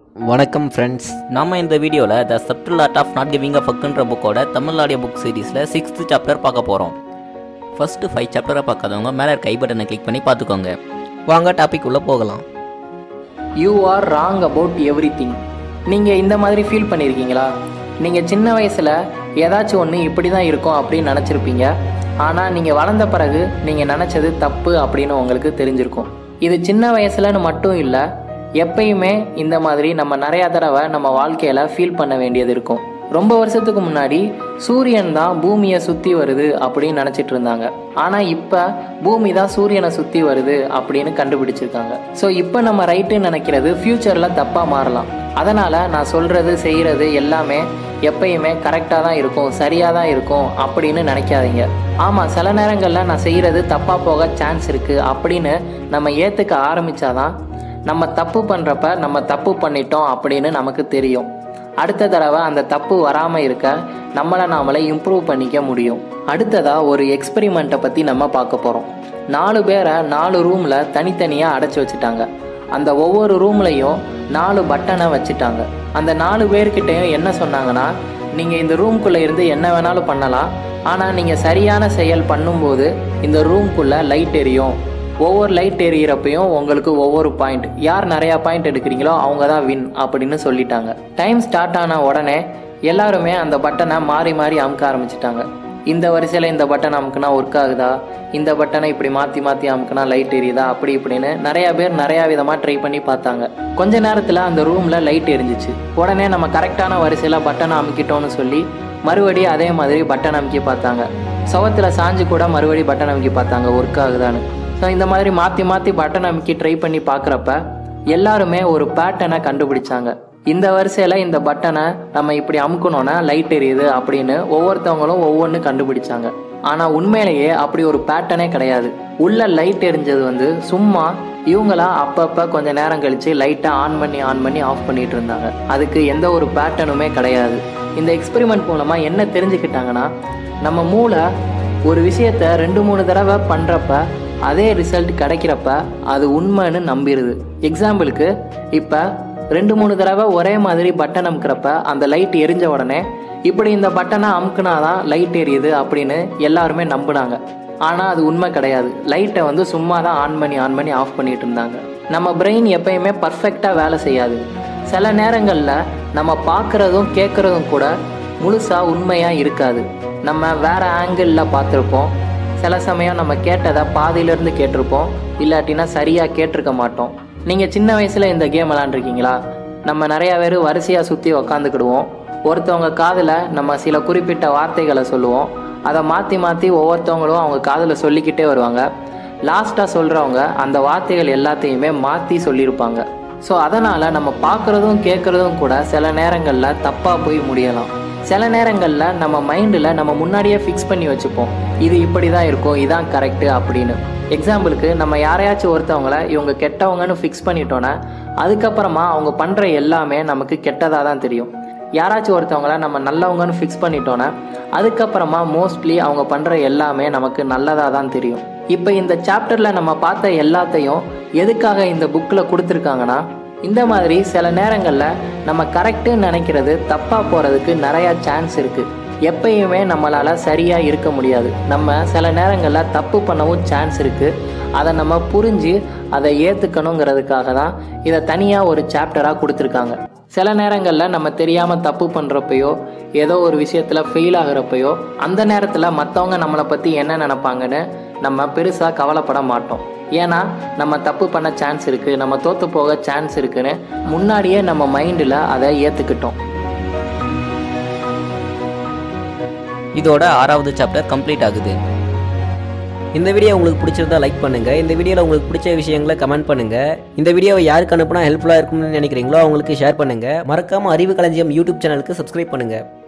வணக்கம் ஃப்ரெண்ட்ஸ் நாம இந்த வீடியோவில் the subtle art of not giving a ஃபக்குன்ற புக்கோட தமிழ் ஆடியோ புக் சீரீஸில் சிக்ஸ்த் சாப்டர் பார்க்க போகிறோம் ஃபர்ஸ்ட் ஃபைவ் சாப்டரை பார்க்காதவங்க மேலே இருக்க ஐ பட்டனை கிளிக் பண்ணி பார்த்துக்கோங்க வாங்க டாபிக் உள்ளே போகலாம் you are wrong about everything நீங்கள் இந்த மாதிரி ஃபீல் பண்ணியிருக்கீங்களா நீங்கள் சின்ன வயசில் ஏதாச்சும் ஒன்று இப்படி தான் இருக்கும் அப்படின்னு நினச்சிருப்பீங்க ஆனால் நீங்கள் வளர்ந்த பிறகு நீங்கள் நினச்சது தப்பு அப்படின்னு உங்களுக்கு தெரிஞ்சிருக்கும் இது சின்ன வயசுலன்னு மட்டும் இல்லை எப்பயுமே இந்த மாதிரி நம்ம நிறையா தடவை நம்ம வாழ்க்கையில் ஃபீல் பண்ண வேண்டியது இருக்கும் ரொம்ப வருஷத்துக்கு முன்னாடி சூரியன் தான் பூமியை சுற்றி வருது அப்படின்னு நினச்சிட்டு இருந்தாங்க ஆனால் இப்போ பூமி தான் சூரியனை சுற்றி வருது அப்படின்னு கண்டுபிடிச்சிருக்காங்க ஸோ இப்போ நம்ம ரைட்டுன்னு நினைக்கிறது ஃப்யூச்சரில் தப்பாக மாறலாம் அதனால் நான் சொல்கிறது செய்கிறது எல்லாமே எப்பயுமே கரெக்டாக தான் இருக்கும் சரியாக தான் இருக்கும் அப்படின்னு நினைக்காதீங்க ஆமாம் சில நேரங்களில் நான் செய்கிறது தப்பாக போக சான்ஸ் இருக்குது அப்படின்னு நம்ம ஏற்றுக்க ஆரம்பித்தாதான் நம்ம தப்பு பண்ணுறப்ப நம்ம தப்பு பண்ணிட்டோம் அப்படின்னு நமக்கு தெரியும் அடுத்த தடவை அந்த தப்பு வராமல் இருக்க நம்மளை நாமளே இம்ப்ரூவ் பண்ணிக்க முடியும் அடுத்ததாக ஒரு எக்ஸ்பெரிமெண்ட்டை பற்றி நம்ம பார்க்க போகிறோம் நாலு பேரை நாலு ரூமில் தனித்தனியாக அடைச்சி வச்சுட்டாங்க அந்த ஒவ்வொரு ரூம்லையும் நாலு பட்டனை வச்சுட்டாங்க அந்த நாலு பேர்கிட்டையும் என்ன சொன்னாங்கன்னா நீங்கள் இந்த ரூம்குள்ளே இருந்து என்ன வேணாலும் பண்ணலாம் ஆனால் நீங்கள் சரியான செயல் பண்ணும்போது இந்த ரூம்குள்ளே லைட் எரியும் ஒவ்வொரு லைட் எரியிறப்பையும் உங்களுக்கு ஒவ்வொரு பாயிண்ட் யார் நிறையா பாயிண்ட் எடுக்கிறீங்களோ அவங்க தான் வின் அப்படின்னு சொல்லிட்டாங்க டைம் ஸ்டார்ட் ஆன உடனே எல்லாருமே அந்த பட்டனை மாறி மாறி அமுக்க ஆரம்பிச்சிட்டாங்க இந்த வரிசையில் இந்த பட்டன் அமுக்குனா ஒர்க் ஆகுதா இந்த பட்டனை இப்படி மாற்றி மாற்றி அமுக்குனா லைட் எரியுதா அப்படி இப்படின்னு நிறையா பேர் நிறையா விதமாக ட்ரை பண்ணி பார்த்தாங்க கொஞ்ச நேரத்தில் அந்த ரூமில் லைட் எரிஞ்சிச்சு உடனே நம்ம கரெக்டான வரிசையில் பட்டனை அமுக்கிட்டோம்னு சொல்லி மறுபடியும் அதே மாதிரி பட்டன் அமுக்கி பார்த்தாங்க சுவத்தில் சாஞ்சு கூட மறுபடியும் பட்டன் அமுக்கி பார்த்தாங்க ஒர்க் ஆகுதான்னு ஸோ இந்த மாதிரி மாற்றி மாற்றி பட்டன் அமுக்கி ட்ரை பண்ணி பார்க்குறப்ப எல்லாருமே ஒரு பேட்டர்னை கண்டுபிடிச்சாங்க இந்த வரிசையில் இந்த பட்டனை நம்ம இப்படி அமுக்கணும்னா லைட் எரியுது அப்படின்னு ஒவ்வொருத்தவங்களும் ஒவ்வொன்று கண்டுபிடிச்சாங்க ஆனால் உண்மையிலேயே அப்படி ஒரு பேட்டர்னே கிடையாது உள்ள லைட் எரிஞ்சது வந்து சும்மா இவங்களா அப்பப்போ கொஞ்ச நேரம் கழித்து லைட்டை ஆன் பண்ணி ஆன் பண்ணி ஆஃப் பண்ணிட்டு இருந்தாங்க அதுக்கு எந்த ஒரு பேட்டர்னுமே கிடையாது இந்த எக்ஸ்பெரிமெண்ட் மூலமாக என்ன தெரிஞ்சுக்கிட்டாங்கன்னா நம்ம மூளை ஒரு விஷயத்த ரெண்டு மூணு தடவை பண்ணுறப்ப அதே ரிசல்ட் கிடைக்கிறப்ப அது உண்மைன்னு நம்பிடுது எக்ஸாம்பிளுக்கு இப்போ ரெண்டு மூணு தடவை ஒரே மாதிரி பட்டன் அமுக்கிறப்ப அந்த லைட் எரிஞ்ச உடனே இப்படி இந்த பட்டனை அமுக்குனாதான் லைட் எரியுது அப்படின்னு எல்லாருமே நம்பினாங்க ஆனால் அது உண்மை கிடையாது லைட்டை வந்து சும்மா தான் ஆன் பண்ணி ஆன் பண்ணி ஆஃப் பண்ணிட்டு இருந்தாங்க நம்ம பிரெயின் எப்பயுமே பர்ஃபெக்டாக வேலை செய்யாது சில நேரங்களில் நம்ம பார்க்குறதும் கேட்குறதும் கூட முழுசாக உண்மையாக இருக்காது நம்ம வேற ஆங்கிளில் பார்த்துருப்போம் சில சமயம் நம்ம கேட்டதை பாதியிலேருந்து கேட்டிருப்போம் இல்லாட்டினா சரியாக கேட்டிருக்க மாட்டோம் நீங்கள் சின்ன வயசில் இந்த கேம் விளாண்டுருக்கீங்களா நம்ம நிறையா பேர் வரிசையாக சுற்றி உக்காந்துக்கிடுவோம் ஒருத்தவங்க காதில் நம்ம சில குறிப்பிட்ட வார்த்தைகளை சொல்லுவோம் அதை மாற்றி மாற்றி ஒவ்வொருத்தவங்களும் அவங்க காதில் சொல்லிக்கிட்டே வருவாங்க லாஸ்ட்டாக சொல்கிறவங்க அந்த வார்த்தைகள் எல்லாத்தையுமே மாற்றி சொல்லியிருப்பாங்க ஸோ அதனால் நம்ம பார்க்குறதும் கேட்குறதும் கூட சில நேரங்களில் தப்பாக போய் முடியலாம் சில நேரங்களில் நம்ம மைண்டில் நம்ம முன்னாடியே ஃபிக்ஸ் பண்ணி வச்சுப்போம் இது இப்படி தான் இருக்கும் இதான் கரெக்டு அப்படின்னு எக்ஸாம்பிளுக்கு நம்ம யாரையாச்சும் ஒருத்தவங்கள இவங்க கெட்டவங்கன்னு ஃபிக்ஸ் பண்ணிட்டோன்னா அதுக்கப்புறமா அவங்க பண்ணுற எல்லாமே நமக்கு கெட்டதாக தான் தெரியும் யாராச்சும் ஒருத்தவங்கள நம்ம நல்லவங்கன்னு ஃபிக்ஸ் பண்ணிட்டோன்னா அதுக்கப்புறமா மோஸ்ட்லி அவங்க பண்ணுற எல்லாமே நமக்கு நல்லதாக தான் தெரியும் இப்போ இந்த சாப்டரில் நம்ம பார்த்த எல்லாத்தையும் எதுக்காக இந்த புக்கில் கொடுத்துருக்காங்கன்னா இந்த மாதிரி சில நேரங்களில் நம்ம கரெக்டுன்னு நினைக்கிறது தப்பாக போகிறதுக்கு நிறையா சான்ஸ் இருக்குது எப்பயுமே நம்மளால் சரியாக இருக்க முடியாது நம்ம சில நேரங்களில் தப்பு பண்ணவும் சான்ஸ் இருக்குது அதை நம்ம புரிஞ்சு அதை ஏற்றுக்கணுங்கிறதுக்காக தான் இதை தனியாக ஒரு சாப்டராக கொடுத்துருக்காங்க சில நேரங்களில் நம்ம தெரியாமல் தப்பு பண்ணுறப்பையோ ஏதோ ஒரு விஷயத்தில் ஃபெயில் ஆகிறப்பையோ அந்த நேரத்தில் மற்றவங்க நம்மளை பற்றி என்ன நினப்பாங்கன்னு நம்ம பெருசாக கவலைப்பட மாட்டோம் ஏன்னா நம்ம தப்பு பண்ண சான்ஸ் இருக்குது நம்ம தோற்று போக சான்ஸ் இருக்குன்னு முன்னாடியே நம்ம மைண்டில் அதை ஏற்றுக்கிட்டோம் இதோட ஆறாவது சாப்டர் கம்ப்ளீட் ஆகுது இந்த வீடியோ உங்களுக்கு பிடிச்சிருந்தா லைக் பண்ணுங்க இந்த வீடியோவில் உங்களுக்கு பிடிச்ச விஷயங்களை கமெண்ட் பண்ணுங்க இந்த வீடியோவை யாருக்கு அனுப்புனா ஹெல்ப்ஃபுல்லாக இருக்கும்னு நினைக்கிறீங்களோ அவங்களுக்கு ஷேர் பண்ணுங்க மறக்காம அறிவு களஞ்சியம் யூடியூப் சேனலுக்கு சப்ஸ்கிரைப் பண்ணுங்க